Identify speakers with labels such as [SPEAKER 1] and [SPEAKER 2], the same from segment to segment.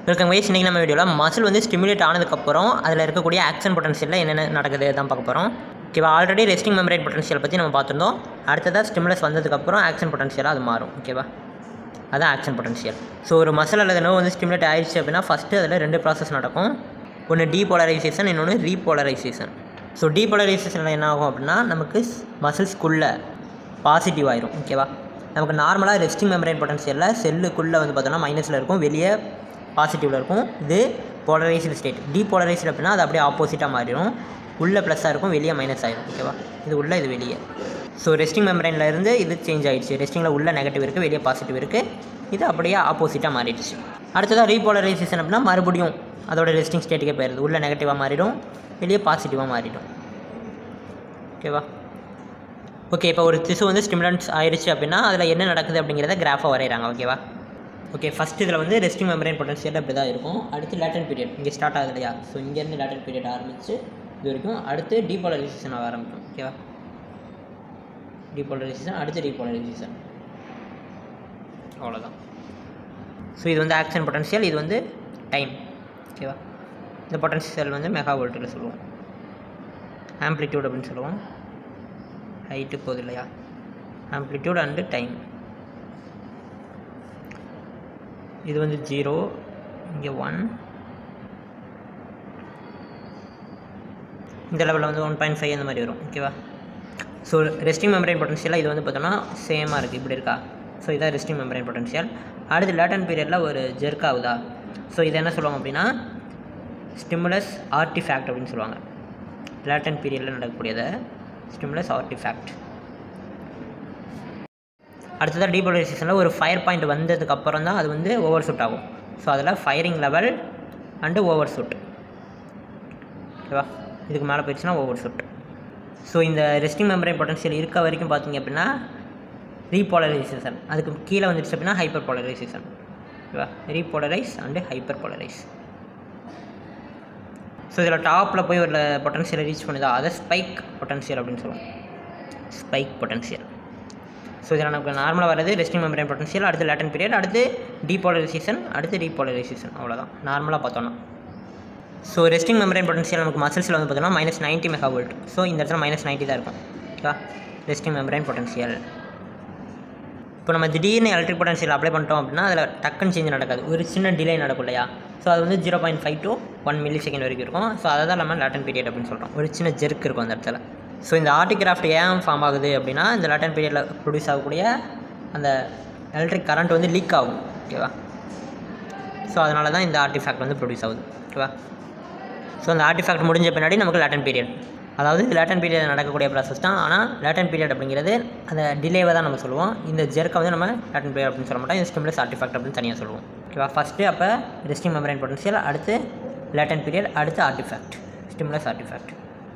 [SPEAKER 1] welcome wise இன்றைக்கி நம்ம வீடியோவில் மசில் வந்து ஸ்டிமுலேட் ஆனதுக்கப்புறம் அதில் இருக்கக்கூடிய ஆக்ஷன் பொட்டன்ஷியலில் என்னென்ன நடக்குது தான் பார்க்க போகிறோம் ஓகேவா ஆல்ரெடி ரெஸ்டிங் மெமரேட் பொட்டன்ஷியல் பற்றி நம்ம பார்த்துருந்தோம் அடுத்ததாக ஸ்டிமுலஸ் வந்ததுக்கப்புறம் ஆக்ஷன் பொட்டன்ஷியலாக அது மாறும் ஓகேவா அதான் ஆக்ஷன் பொட்டன்ஷியல் ஸோ ஒரு மசில் அல்லது நோ வந்து ஸ்டிமுலேட் ஆயிடுச்சு அப்படின்னா ஃபஸ்ட்டு அதில் ரெண்டு ப்ராசஸ் நடக்கும் ஒன்று டீபோலரைசேஷன் இன்னொன்று ரீபோலரைசேஷன் ஸோ டீபோலரைசேஷனில் என்ன ஆகும் அப்படின்னா நமக்கு மசில்ஸ்குள்ளே பாசிட்டிவ் ஆயிரும் ஓகேவா நமக்கு நார்மலாக ரெஸ்டிங் மெமரேட் பொட்டன்ஷியலில் செல்லுக்குள்ளே வந்து பார்த்தோம்னா மைனஸில் இருக்கும் வெளியே பாசிட்டிவில் இருக்கும் இது போலரைஸ்டு ஸ்டேட் டீபோலரைஸ்டு அப்படின்னா அது அப்படியே ஆப்போசிட்டாக மாறிடும் உள்ளே ப்ளஸ்ஸாக இருக்கும் வெளியே மைனஸ் ஆயிரும் ஓகேவா இது உள்ளே இது வெளியே ஸோ ரெஸ்டிங் மெமரேனில் இருந்து இது சேஞ்ச் ஆயிடுச்சு ரெஸ்டிங்கில் உள்ள நெகட்டிவ் இருக்குது வெளியே பாசிட்டிவ் இருக்குது இது அப்படியே ஆப்போசிட்டாக மாறிடுச்சு அடுத்ததாக ரீபோலரைசேஷன் அப்படின்னா மறுபடியும் அதோட ரெஸ்டிங் ஸ்டேட்டுக்கே போயிடுது உள்ள நெகட்டிவாக மாறிடும் வெளியே பாசிட்டிவாக மாறிடும் ஓகேவா ஓகே இப்போ ஒரு திசு வந்து ஸ்டிமுலன்ஸ் ஆயிடுச்சு அப்படின்னா அதில் என்ன நடக்குது அப்படிங்கிறத கிராஃபாக வரைகிறாங்க ஓகேவா ஓகே ஃபஸ்ட் இதில் வந்து ரெஸ்டிங் மெமரேன் பொட்டன்ஷியல் அப்படி தான் இருக்கும் அடுத்து லேட்டன் பீரியட் இங்கே ஸ்டார்ட் ஆகுது இல்லையா ஸோ இங்கேருந்து லேட்டன் பீரியட் ஆரம்பிச்சு இது வரைக்கும் அடுத்து டீபோலரைசேஷன் ஆக ஆரம்பிக்கும் ஓகேவா டீபோலரைசேஷன் அடுத்து டீபோலரைசேஷன் அவ்வளோதான் ஸோ இது வந்து ஆக்ஷன் பொட்டன்ஷியல் இது வந்து டைம் ஓகேவா இந்த பொட்டன்ஷியல் வந்து மெகா வோல்ட்டில் சொல்லுவோம் ஆம்ப்ளிடியூட் அப்படின்னு சொல்லுவோம் ஹைட்டு போகுது இல்லையா ஆம்ப்ளிடியூட் அண்டு டைம் இது வந்து ஜீரோ இங்கே ஒன் இந்த லெவலில் வந்து ஒன் பாயிண்ட் ஃபைவ் அந்த மாதிரி வரும் ஓகேவா ஸோ ரெஸ்டிங் மெமரேன் பொட்டன்ஷியலாக இது வந்து பார்த்தோம்னா சேமாக இருக்குது இப்படி இருக்கா ஸோ இதான் ரெஸ்டிங் மெமரேன் பொட்டன்ஷியல் அடுத்து லேட்டன் பீரியடில் ஒரு ஜெர்க் ஆகுதா ஸோ இதை என்ன சொல்லுவாங்க அப்படின்னா ஸ்டிமுலஸ் ஆர்டிஃபேக்ட் அப்படின்னு சொல்லுவாங்க லேட்டன் பீரியடில் நடக்கக்கூடியதை ஸ்டிமுலஸ் ஆர்டிஃபேக்ட் அடுத்ததாக டீபோலரைசேஷனில் ஒரு ஃபயர் பாயிண்ட் வந்ததுக்கு அப்புறம் தான் அது வந்து ஓவர் ஷூட் ஆகும் ஸோ அதில் firing level and overshoot ஓகேவா இதுக்கு மேலே போயிடுச்சுன்னா ஓவர் ஷூட் ஸோ இந்த ரெஸ்டிங் மெமரேன் பொட்டன்ஷியல் இருக்க வரைக்கும் பார்த்தீங்க அப்படின்னா ரீபோலரைசேஷன் அதுக்கு கீழே வந்துடுச்சு அப்படின்னா ஹைப்பர் போலரைசேஷன் ஓகேவா repolarise and hyperpolarise so இதில் டாப்பில் போய் ஒரு பொட்டன்ஷியலை ரீச் பண்ணுதா அதை ஸ்பைக் பொட்டன்ஷியல் அப்படின்னு சொல்லுவோம் ஸ்பைக் பொட்டன்ஷியல் ஸோ இதில் நமக்கு நார்மலாக வரது ரெஸ்டிங் மெமரேன் பொட்டன்ஷியல் அடுத்து லேட்டன் பீரியட் அடுத்து டீபோலரைசேஷன் அடுத்து ரீபோலரைசேஷன் அவ்வளோதான் நார்மலாக பார்த்தோன்னா ஸோ ரெஸ்டிங் மெமரேன் பொட்டன்ஷியல் நமக்கு மசில்ஸில் வந்து பார்த்தோம்னா minus ninety mega volt so இந்த இடத்துல மைனஸ் நைன்ட்டி தான் இருக்கும் ஓகேவா ரெஸ்டிங் மெமரேன் பொட்டன்ஷியல் இப்போ நம்ம திடீர்னு எலக்ட்ரிக் பொட்டன்ஷியல் அப்ளை பண்ணிட்டோம் அப்படின்னா அதில் டக்குன்னு சேஞ்ச் நடக்காது ஒரு சின்ன டிலே நடக்கும் இல்லையா ஸோ அது வந்து zero point five to one millisecond வரைக்கும் இருக்கும் ஸோ அதை தான் நம்ம லேட்டன் பீரியட் அப்படின்னு சொல்கிறோம் ஒரு சின்ன ஜெர்க் இருக்கும் அந்த இடத்துல ஸோ இந்த ஆர்டிகிராஃப்ட் ஏன் ஃபார்ம் ஆகுது அப்படின்னா இந்த லேட்டன் பீரியடில் ப்ரொடியூஸ் ஆகக்கூடிய அந்த எலக்ட்ரிக் கரண்ட் வந்து லீக் ஆகும் ஓகேவா ஸோ அதனால தான் இந்த ஆர்டிஃபேக்ட் வந்து ப்ரொடியூஸ் ஆகுது ஓகேவா ஸோ அந்த ஆர்டிஃபேக்ட் முடிஞ்ச பின்னாடி நமக்கு லேட்டன் பீரியட் அதாவது இது லேட்டன் பீரியட் நடக்கக்கூடிய ப்ராசஸ் தான் ஆனால் லேட்டன் பீரியட் அப்படிங்கிறது அந்த டிலேவை தான் நம்ம சொல்லுவோம் இந்த ஜெர்க்கை வந்து நம்ம லேட்டன் பீரியட் அப்படின்னு சொல்ல மாட்டோம் இந்த ஸ்டிமுலஸ் ஆர்டிஃபேக்ட் அப்படின்னு தனியாக சொல்லுவோம் ஓகேவா ஃபஸ்ட்டு அப்போ ரெஸ்டிங் மெமரேன் பொட்டன்ஷியல் அடுத்து லேட்டன் பீரியட் அடுத்து ஆர்டிஃபேக்ட் ஸ்டிமுலஸ் ஆர்டிஃபேக்ட்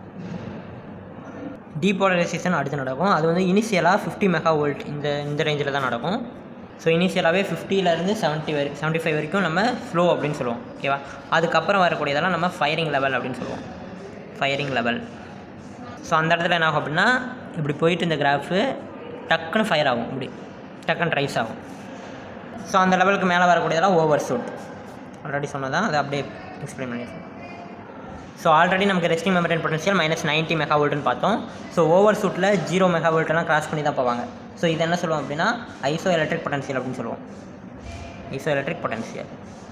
[SPEAKER 1] டீபோலரைசேஷன் அடுத்து நடக்கும் அது வந்து இனிஷியலாக ஃபிஃப்டி மெகா வோல்ட் இந்த இந்த ரேஞ்சில் தான் நடக்கும் ஸோ இனிஷியலாகவே ஃபிஃப்டியிலேருந்து செவன்ட்டி வரை செவன்ட்டி ஃபைவ் வரைக்கும் நம்ம ஸ்லோ அப்படின்னு சொல்லுவோம் ஓகேவா அதுக்கப்புறம் வரக்கூடியதெல்லாம் நம்ம ஃபயரிங் லெவல் அப்படின்னு சொல்லுவோம் ஃபயரிங் லெவல் ஸோ அந்த இடத்துல என்ன ஆகும் அப்படின்னா இப்படி போயிட்டு இந்த கிராஃபு டக்குன்னு ஃபயர் ஆகும் இப்படி டக்குன்னு ரைஸ் ஆகும் ஸோ அந்த லெவலுக்கு மேலே வரக்கூடியதெல்லாம் ஓவர் ஷூட் ஆல்ரெடி சொன்னதான் அதை அப்படியே எக்ஸ்பிளைன் பண்ணியிருக்கேன் ஸோ ஆல்ரெடி நமக்கு resting membrane potential minus ninety mega வோல்ட்னு பார்த்தோம் ஸோ ஓவர் ஷூட்டில் ஜீரோ மெகா வோல்ட்டெல்லாம் கிராஸ் பண்ணி தான் போவாங்க ஸோ இது என்ன சொல்லுவோம் அப்படின்னா ஐசோ எலக்ட்ரிக் பொட்டன்ஷியல் அப்படின்னு சொல்லுவோம் ஐசோ எலக்ட்ரிக் பொட்டன்ஷியல்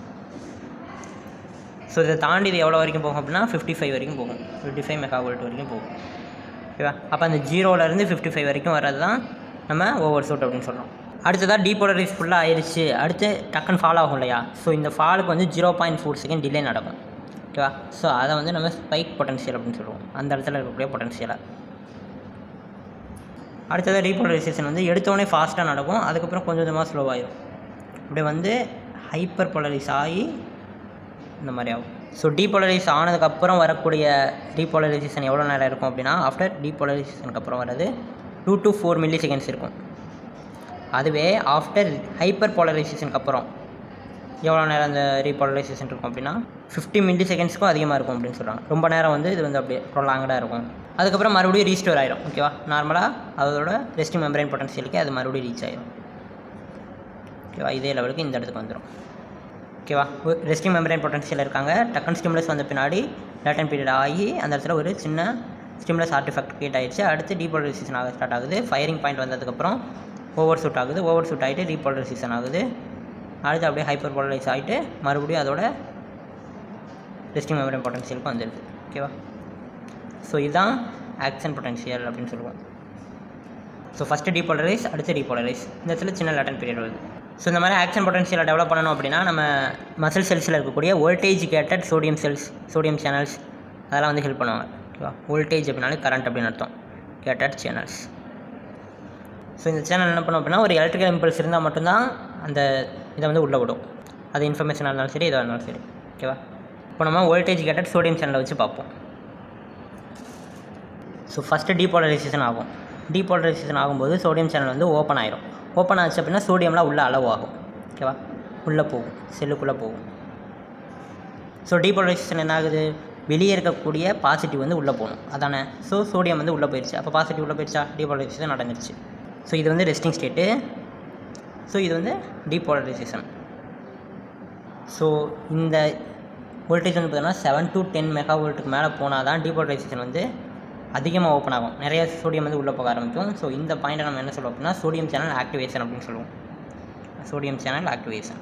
[SPEAKER 1] ஸோ இதை தாண்டி இது எவ்வளோ வரைக்கும் போகும் அப்படின்னா ஃபிஃப்டி ஃபைவ் வரைக்கும் போகும் ஃபிஃப்டி ஃபைவ் மெகா வோல்ட் வரைக்கும் போகும் ஓகேவா அப்போ அந்த ஜீரோலேருந்து ஃபிஃப்டி ஃபைவ் வரைக்கும் வர்றது தான் நம்ம ஓவர் ஷூட் அப்படின்னு சொல்கிறோம் அடுத்ததாக டீபோலரைஸ் ஃபுல்லாக ஆயிடுச்சு அடுத்து டக்குன்னு ஃபால் ஆகும் இல்லையா ஸோ இந்த ஃபாலுக்கு வந்து zero point four second delay நடக்கும் ஓகேவா ஸோ அதை வந்து நம்ம ஸ்பைக் பொட்டன்ஷியல் அப்படின்னு சொல்லுவோம் அந்த இடத்துல இருக்கக்கூடிய பொட்டன்ஷியலாக அடுத்ததாக ரீபோலரைசேஷன் வந்து எடுத்தோடனே ஃபாஸ்ட்டாக நடக்கும் அதுக்கப்புறம் கொஞ்சம் கொஞ்சமாக ஸ்லோவாகிடும் இப்படி வந்து ஹைப்பர் போலரைஸ் ஆகி இந்த மாதிரி ஆகும் ஸோ டீபோலரைஸ் ஆனதுக்கப்புறம் வரக்கூடிய ரீபோலரைசேஷன் எவ்வளோ நேரம் இருக்கும் அப்படின்னா ஆஃப்டர் டீபோலரைசேஷனுக்கு அப்புறம் வர்றது two to four milliseconds இருக்கும் அதுவே ஆஃப்டர் ஹைப்பர் போலரைசேஷனுக்கு அப்புறம் எவ்வளோ நேரம் அந்த ரீபோலரைசேஷன் இருக்கும் அப்படின்னா ஃபிஃப்டி மில்லி செகண்ட்ஸ்க்கும் அதிகமாக இருக்கும் அப்படின்னு சொல்கிறாங்க ரொம்ப நேரம் வந்து இது வந்து அப்படியே ப்ரொலாங்கடாக இருக்கும் அதுக்கப்புறம் மறுபடியும் ரீஸ்டோர் ஆயிரும் ஓகேவா நார்மலாக அதோட ரெஸ்டிங் மெம்பரைன் பொட்டன்ஷியலுக்கு அது மறுபடியும் ரீச் ஆயிரும் ஓகேவா இதே லெவலுக்கு இந்த இடத்துக்கு வந்துடும் ஓகேவா ரெஸ்டிங் மெம்பரேன் பொட்டன்ஷியல் இருக்காங்க டக்கன் ஸ்டிமுலஸ் வந்த பின்னாடி லேட்டன் பீரியட் ஆகி அந்த இடத்துல ஒரு சின்ன ஸ்டிமுலஸ் ஆர்டிஃபெக்ட் கிரியேட் ஆயிடுச்சு அடுத்து டீபோலரைசேஷன் ஆக ஸ்டார்ட் ஆகுது ஃபயரிங் பாயிண்ட் வந்ததுக்கப்புறம் ஓவர் ஷூட் ஆகுது ஓவர் ஷூட் ஆகிட்டு ரீபோலரைசேஷன் ஆகுது அடுத்து அப்படியே ஹைப்பர் போலரைஸ் ஆகிட்டு மறுபடியும் அதோட ரெஸ்டிங் மெமரி பொட்டன்ஷியலுக்கு வந்துடுது ஓகேவா ஸோ இதுதான் ஆக்ஷன் பொட்டன்ஷியல் அப்படின்னு சொல்லுவோம் ஸோ ஃபஸ்ட்டு டீபோலரைஸ் அடுத்து டீபோலரைஸ் இந்த இடத்துல சின்ன லேட்டன் பீரியட் வருது ஸோ இந்த மாதிரி ஆக்ஷன் பொட்டன்ஷியலை டெவலப் பண்ணணும் அப்படின்னா நம்ம மசில் செல்ஸில் இருக்கக்கூடிய voltage gated sodium cells sodium channels அதெல்லாம் வந்து ஹெல்ப் பண்ணுவாங்க ஓகேவா வோல்டேஜ் அப்படின்னாலே கரண்ட் அப்படின்னு அர்த்தம் கேட்டட் சேனல்ஸ் ஸோ இந்த சேனல் என்ன பண்ணும் அப்படின்னா ஒரு எலக்ட்ரிக்கல் இம்பல்ஸ் இருந்தால் மட்டும்தான் அந்த இதை வந்து உள்ளே விடும் அது இன்ஃபர்மேஷனாக இருந்தாலும் சரி எதாக இருந்தாலும் சரி ஓகேவா இப்போ நம்ம வோல்டேஜ் கேட்டட் சோடியம் சேனலை வச்சு பார்ப்போம் ஸோ ஃபஸ்ட்டு டீபோலரைசேஷன் ஆகும் டீபோலரைசேஷன் ஆகும்போது சோடியம் சேனல் வந்து ஓப்பன் ஆயிரும் ஓப்பன் ஆச்சு அப்படின்னா சோடியம்லாம் உள்ளே அளவு ஆகும் ஓகேவா உள்ளே போகும் செல்லுக்குள்ளே போகும் ஸோ டீபோலரைசேஷன் என்ன ஆகுது வெளியே இருக்கக்கூடிய பாசிட்டிவ் வந்து உள்ளே போகணும் அதானே ஸோ சோடியம் வந்து உள்ளே போயிடுச்சு அப்போ பாசிட்டிவ் உள்ளே போயிடுச்சா டீபோலரைசேஷன் நடந்துருச்சு ஸோ இது வந்து ரெஸ்டிங் ஸ்டேட்டு ஸோ இது வந்து டீபோலரைசேஷன் ஸோ இந்த வோல்டேஜ் வந்து பார்த்தீங்கன்னா செவன் டு டென் மெகா வோல்ட்டுக்கு மேலே போனால் தான் டீபோலரைசேஷன் வந்து அதிகமாக ஓப்பன் ஆகும் நிறைய சோடியம் வந்து உள்ளே போக ஆரம்பிக்கும் ஸோ இந்த பாயிண்ட்டை நம்ம என்ன சொல்லுவோம் அப்படின்னா சோடியம் சேனல் ஆக்டிவேஷன் அப்படின்னு சொல்லுவோம் சோடியம் சேனல் ஆக்டிவேஷன்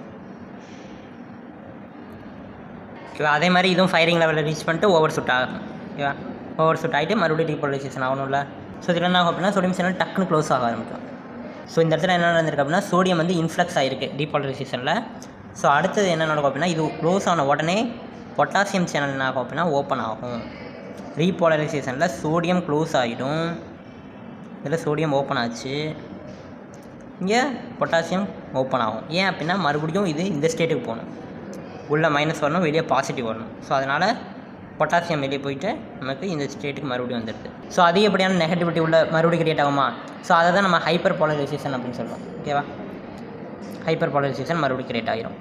[SPEAKER 1] ஓகேவா அதே மாதிரி இதுவும் ஃபயரிங் லெவலில் ரீச் பண்ணிட்டு ஓவர் சுட் ஆகும் ஓகேவா ஓவர் சுட் ஆகிட்டு மறுபடியும் டீபோலரைசேஷன் ஆகணும்ல ஸோ இதில் என்ன ஆகும் அப்படின்னா சோடியம் சேனல் டக்குன்னு க்ளோஸ் ஆக ஆரம்பிக்கும் ஸோ இந்த இடத்துல என்ன நடந்திருக்கு அப்படின்னா சோடியம் வந்து இன்ஃப்ளக்ஸ் ஆகிருக்கு டீபோலரைசேஷனில் ஸோ அடுத்தது என்ன நடக்கும் அப்படின்னா இது க்ளோஸ் ஆன உடனே பொட்டாசியம் சேனல் என்ன ஆகும் அப்படின்னா ஓப்பன் ஆகும் ரீபோலரைசேஷனில் சோடியம் க்ளோஸ் ஆகிடும் இதில் சோடியம் ஓப்பன் ஆச்சு இங்கே பொட்டாசியம் ஓப்பன் ஆகும் ஏன் அப்படின்னா மறுபடியும் இது இந்த ஸ்டேட்டுக்கு போகணும் உள்ளே மைனஸ் வரணும் வெளியே பாசிட்டிவ் வரணும் ஸோ அதனால் பொட்டாசியம் வெளியே போயிட்டு நமக்கு இந்த ஸ்டேட்டுக்கு மறுபடியும் வந்துடுது ஸோ அதிகப்படியான நெகட்டிவிட்டி உள்ள மறுபடியும் கிரியேட் ஆகுமா ஸோ அதை தான் நம்ம ஹைப்பர் போலரைசேஷன் அப்படின்னு சொல்லுவோம் ஓகேவா ஹைப்பர் போலரைசேஷன் மறுபடியும் கிரியேட் ஆகிரும்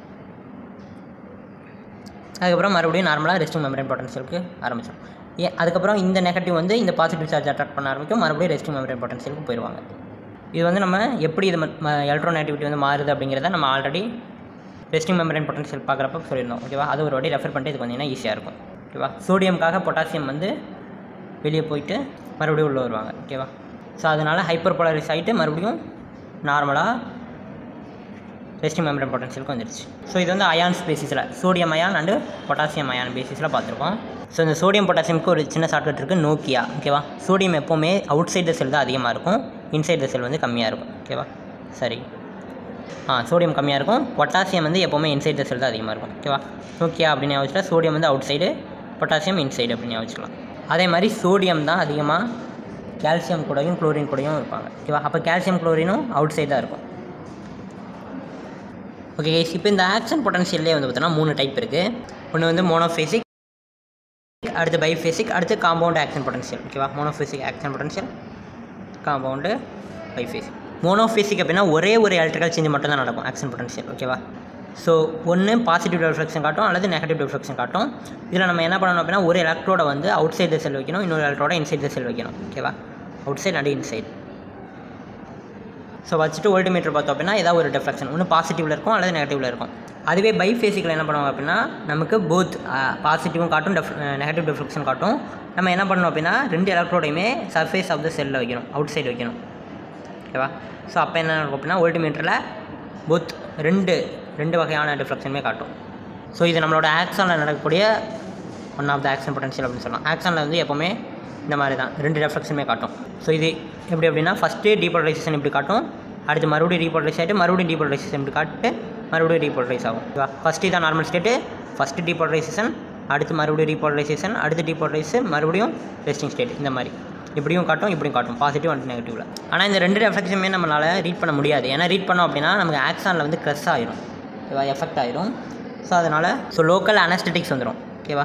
[SPEAKER 1] அதுக்கப்புறம் மறுபடியும் நார்மலாக ரெஸ்டிங் மெம்பரேன் பொட்டன்ஷியலுக்கு ஆரம்பிச்சிடும் ஏன் அதுக்கப்புறம் இந்த நெகட்டிவ் வந்து இந்த பாசிட்டிவ் சார்ஜ் அட்ராக்ட் பண்ண ஆரம்பிக்கும் மறுபடியும் ரெஸ்டிங் மெம்பரேன் பொட்டன்ஷியலுக்கு போயிடுவாங்க இது வந்து நம்ம எப்படி இது எலக்ட்ரோநெகட்டிவிட்டி வந்து மாறுது அப்படிங்கிறத நம்ம ஆல்ரெடி ரெஸ்டிங் மெம்பரேன் பொட்டன்ஷியல் பார்க்குறப்ப சொல்லியிருந்தோம் ஓகேவா அது ஒரு வாட்டி ரெஃபர் பண்ணிட்டு இது வந்தீங்கன்னா ஈஸியாக இருக்கும் ஓகேவா சோடியம்காக பொட்டாசியம் வந்து வெளியே போயிட்டு மறுபடியும் உள்ளே வருவாங்க ஓகேவா ஸோ அதனால் ஹைப்பர் போலரைஸ் ஆகிட்டு மறுபடியும் நார்மலாக ரெஸ்டிங் மெம்பரேன் பொட்டன்ஷியலுக்கு வந்துடுச்சு ஸோ இது வந்து அயான்ஸ் பேசிஸில் sodium ion and potassium ion பேசிஸில் பார்த்துருக்கோம் ஸோ இந்த சோடியம் பொட்டாசியமுக்கு ஒரு சின்ன ஷார்ட்கட் இருக்குது நோக்கியா ஓகேவா சோடியம் எப்போவுமே அவுட் சைட் த செல் தான் அதிகமாக இருக்கும் இன்சைட் த செல் வந்து கம்மியாக இருக்கும் ஓகேவா சரி ஆ சோடியம் கம்மியாக இருக்கும் பொட்டாசியம் வந்து எப்போவுமே இன்சைட் த செல் தான் அதிகமாக இருக்கும் ஓகேவா நோக்கியா அப்படின்னு ஞாபகம் சோடியம் வந்து அவுட் சைடு பொட்டாசியம் இன்சைடு அப்படின்னு ஞாபகம் அதே மாதிரி சோடியம் தான் அதிகமாக கால்சியம் கூடயும் குளோரின் கூடயும் இருப்பாங்க ஓகேவா அப்போ கால்சியம் குளோரினும் அவுட் சைடு தான் இருக்கும் ஓகே கைஸ் இப்போ இந்த ஆக்ஷன் பொட்டன்ஷியல்லே வந்து பார்த்தோன்னா மூணு டைப் இருக்குது ஒன்று வந்து மோனோஃபேசிக் அடுத்து பைஃபேசிக் அடுத்து காம்பவுண்ட் ஆக்ஷன் பொட்டன்ஷியல் ஓகேவா monophasic action potential compound biphasic monophasic அப்படின்னா ஒரே ஒரு எலக்ட்ரிக்கல் சேஞ்ச் மட்டும் தான் நடக்கும் ஆக்ஷன் பொட்டன்ஷியல் ஓகேவா ஸோ ஒன்று பாசிட்டிவ் ரிஃப்ளெக்ஷன் காட்டும் அல்லது நெகட்டிவ் ரிஃப்ளெக்ஷன் காட்டும் இதில் நம்ம என்ன பண்ணணும் அப்படின்னா ஒரு எலக்ட்ரோட வந்து அவுட் சைட் த செல் வைக்கணும் இன்னொரு எலக்ட்ரோட இன்சைட் த செல் வைக்கணும் ஓகேவா outside and inside so வச்சுட்டு வோல்டிமீட்டர் பார்த்தோம் அப்படின்னா ஏதாவது ஒரு டிஃப்ளெக்ஷன் ஒன்று பாசிட்டிவில் இருக்கும் அல்லது நெகட்டிவில் இருக்கும் அதுவே பைஃபேசிக்கில் என்ன பண்ணுவாங்க அப்படின்னா நமக்கு போத் பாசிட்டிவும் காட்டும் டெஃப் நெகட்டிவ் டிஃப்ளெக்ஷன் காட்டும் நம்ம என்ன பண்ணணும் அப்படின்னா ரெண்டு எலக்ட்ரோடையுமே சர்ஃபேஸ் ஆஃப் த செல்லில் வைக்கணும் அவுட் சைடு வைக்கணும் ஓகேவா ஸோ அப்போ என்ன இருக்கும் அப்படின்னா வோல்டிமீட்டரில் போத் ரெண்டு ரெண்டு வகையான டிஃப்ளெக்ஷனுமே காட்டும் ஸோ இது நம்மளோட ஆக்ஷனில் நடக்கக்கூடிய one of the action potential அப்படின்னு சொல்லலாம் ஆக்ஷனில் வந்து எப்போவுமே இந்த மாதிரி தான் ரெண்டு ரெஃப்ளெக்ஷனுமே காட்டும் ஸோ இது எப்படி அப்படின்னா ஃபஸ்ட்டு டீபோலரைசேஷன் இப்படி காட்டும் அடுத்து மறுபடியும் டீபோலரைஸ் ஆகிட்டு மறுபடியும் டீபோலரைசேஷன் இப்படி காட்டு மறுபடியும் டீபோலரைஸ் ஆகும் ஓகேவா ஃபஸ்ட்டு இதான் நார்மல் ஸ்டேட்டு ஃபஸ்ட்டு டீபோலரைசேஷன் அடுத்து மறுபடியும் டீபோலரைசேஷன் அடுத்து டீபோலரைசேஷன் மறுபடியும் ரெஸ்டிங் ஸ்டேட் இந்த மாதிரி இப்படியும் காட்டும் இப்படியும் காட்டும் பாசிட்டிவ் அண்ட் நெகட்டிவில் ஆனால் இந்த ரெண்டு ரெஃப்ளெக்ஷனுமே நம்மளால் ரீட் பண்ண முடியாது ஏன்னா ரீட் பண்ணோம் அப்படின்னா நமக்கு ஆக்சானில் வந்து க்ரெஸ் ஆயிரும் ஓகேவா எஃபெக்ட் ஆயிரும் ஸோ அதனால் ஸோ லோக்கல் அனஸ்டெட்டிக்ஸ் வந்துடும் ஓகேவா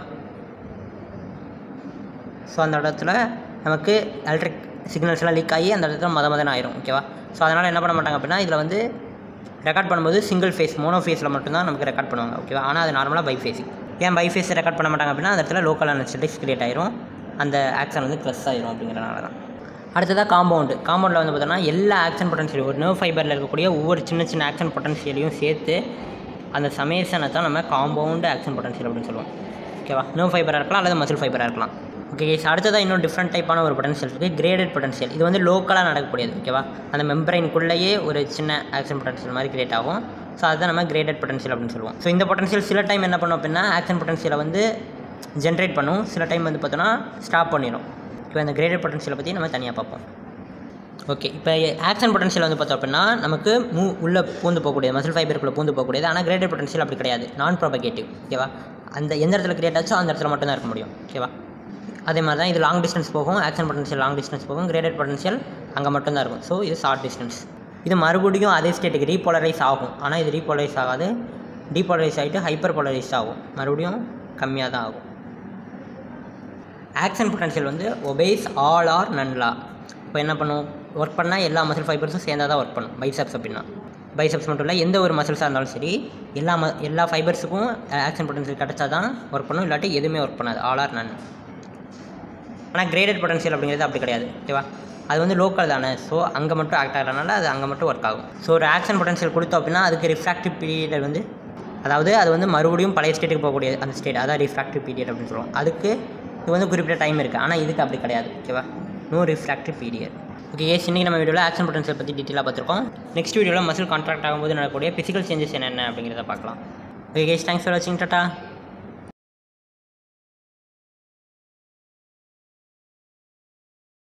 [SPEAKER 1] ஸோ அந்த இடத்துல நமக்கு எலக்ட்ரிக் சிக்னல்ஸ் எல்லாம் லீக் ஆகி அந்த இடத்துல மத மதன் ஆயிரும் ஓகேவா ஸோ அதனால் என்ன பண்ண மாட்டாங்க அப்படின்னா இதில் வந்து ரெக்கார்ட் பண்ணும்போது சிங்கிள் ஃபேஸ் மோனோ ஃபேஸில் மட்டும்தான் நமக்கு ரெக்கார்ட் பண்ணுவாங்க ஓகேவா ஆனால் அது நார்மலாக பை ஃபேஸிங் ஏன் பை ஃபேஸ் ரெக்கார்ட் பண்ண மாட்டாங்க அப்படின்னா அந்த இடத்துல லோக்கல் அனஸ்டெட்டிக்ஸ் கிரியேட் ஆயிரும் அந்த ஆக்ஷன் வந்து க்ரெஸ் ஆயிரும் அப்படிங்கிறனால தான் அடுத்ததாக காம்பவுண்டு காம்பவுண்டில் வந்து பார்த்தோன்னா எல்லா ஆக்ஷன் பொட்டன்ஷியல் ஒரு நர்வ் ஃபைபரில் இருக்கக்கூடிய ஒவ்வொரு சின்ன சின்ன ஆக்ஷன் பொட்டன்ஷியலையும் சேர்த்து அந்த சமேஷனை தான் நம்ம காம்பவுண்ட் ஆக்ஷன் பொட்டன்ஷியல் அப்படின்னு சொல்லுவோம் ஓகேவா நோ ஃபைபராக இருக்கலாம் அல்லது மசில் ஃபைபராக இருக்கலாம் ஓகே கேஸ் அடுத்ததாக இன்னும் டிஃப்ரெண்ட் டைப்பான ஒரு பொட்டன்ஷியல் இருக்குது கிரேடட் பொட்டன்ஷியல் இது வந்து லோக்கலாக நடக்கக்கூடியது ஓகேவா அந்த மெம்பரைனுக்குள்ளேயே ஒரு சின்ன ஆக்ஷன் பொட்டன்ஷியல் மாதிரி கிரியேட் ஆகும் ஸோ அதுதான் நம்ம கிரேடட் பொட்டன்ஷியல் அப்படின்னு சொல்லுவோம் ஸோ இந்த பொட்டன்ஷியல் சில டைம் என்ன பண்ணும் அப்படின்னா ஆக்ஷன் பொட்டன்ஷியலை வந்து ஜென்ரேட் பண்ணும் சில டைம் வந்து பார்த்தோன்னா ஸ்டாப் பண்ணிடும் இப்போ இந்த கிரேடட் பொட்டன்ஷியலை பற்றி நம்ம தனியாக பார்ப்போம் ஓகே இப்போ ஆக்ஷன் பொட்டன்ஷியல் வந்து பார்த்தோம் அப்படின்னா நமக்கு மூ உள்ளே பூந்து போகக்கூடியது மசில் ஃபைபருக்குள்ளே பூந்து போகக்கூடியது ஆனால் கிரேடட் பொட்டன்ஷியல் அப்படி கிடையாது நான் ப்ராபகேட்டிவ் ஓகேவா அந்த எந்த இடத்துல கிரியேட் ஆச்சோ அந்த இடத்துல மட்டும் தான் இருக்க முடியும் ஓகேவா அதே மாதிரி தான் இது லாங் டிஸ்டன்ஸ் போகும் ஆக்ஷன் பொட்டன்ஷியல் லாங் டிஸ்டன்ஸ் போகும் கிரேடட் பொட்டன்ஷியல் அங்கே மட்டும் தான் இருக்கும் ஸோ இது ஷார்ட் டிஸ்டன்ஸ் இது மறுபடியும் அதே ஸ்டேட்டுக்கு ரீபோலரைஸ் ஆகும் ஆனால் இது ரீபோலரைஸ் ஆகாது டீபோலரைஸ் ஆகிட்டு ஹைப்பர் போலரைஸ் ஆகும் மறுபடியும் கம்மியாக தான் ஆகும் ஆக்ஷன் பொட்டன்ஷியல் வந்து ஒபேஸ் ஆல் ஆர் நன்லா இப்போ என்ன பண்ணும் ஒர்க் பண்ணால் எல்லா மசில் ஃபைபர்ஸும் சேர்ந்தா தான் ஒர்க் பண்ணும் பைசப்ஸ் அப்படின்னா பைசப்ஸ் மட்டும் இல்லை எந்த ஒரு மசில்ஸாக இருந்தாலும் சரி எல்லா ம எல்லா ஃபைபர்ஸுக்கும் ஆக்ஷன் பொட்டன்ஷியல் கிடச்சா தான் ஒர்க் பண்ணும் இல்லாட்டி எதுவுமே ஒர்க் பண்ணாது ஆல் ஆர் நன் ஆனால் கிரேடட் பொட்டன்ஷியல் அப்படிங்கிறது அப்படி கிடையாது ஓகேவா அது வந்து லோக்கல் தானே ஸோ அங்கே மட்டும் ஆக்ட் ஆகிறனால அது அங்கே மட்டும் ஒர்க் ஆகும் ஸோ ஒரு ஆக்ஷன் பொட்டன்ஷியல் கொடுத்தோம் அப்படின்னா அதுக்கு ரிஃப்ராக்டிவ் பீரியட் வந்து அதாவது அது வந்து மறுபடியும் பழைய ஸ்டேட்டுக்கு போகக்கூடிய அந்த ஸ்டேட் அதான் ரிஃப்ராக்டிவ் பீரியட் அப்படின்னு சொல்லுவோம் அதுக்கு இது வந்து குறிப்பிட்ட டைம் இருக்குது ஆனால் இதுக்கு அப்படி கிடையாது ஓகேவா நோ ரிஃப்ராக்டிவ் பீரியட் ஓகே ஏஸ் இன்றைக்கி நம்ம வீடியோவில் ஆக்ஷன் பொட்டன்ஷியல் பற்றி டீட்டெயிலாக பார்த்துருக்கோம் நெக்ஸ்ட் வீடியோவில் மசில் கான்ட்ராக்ட் ஆகும்போது நடக்கக்கூடிய ஃபிசிக்கல் சேஞ்சஸ் என்னென்ன அப்படிங்கிறத பார்க்கலாம் ஓகே கேஸ் தேங்க்ஸ் ஃபார் வாட்சிங் டாட்டா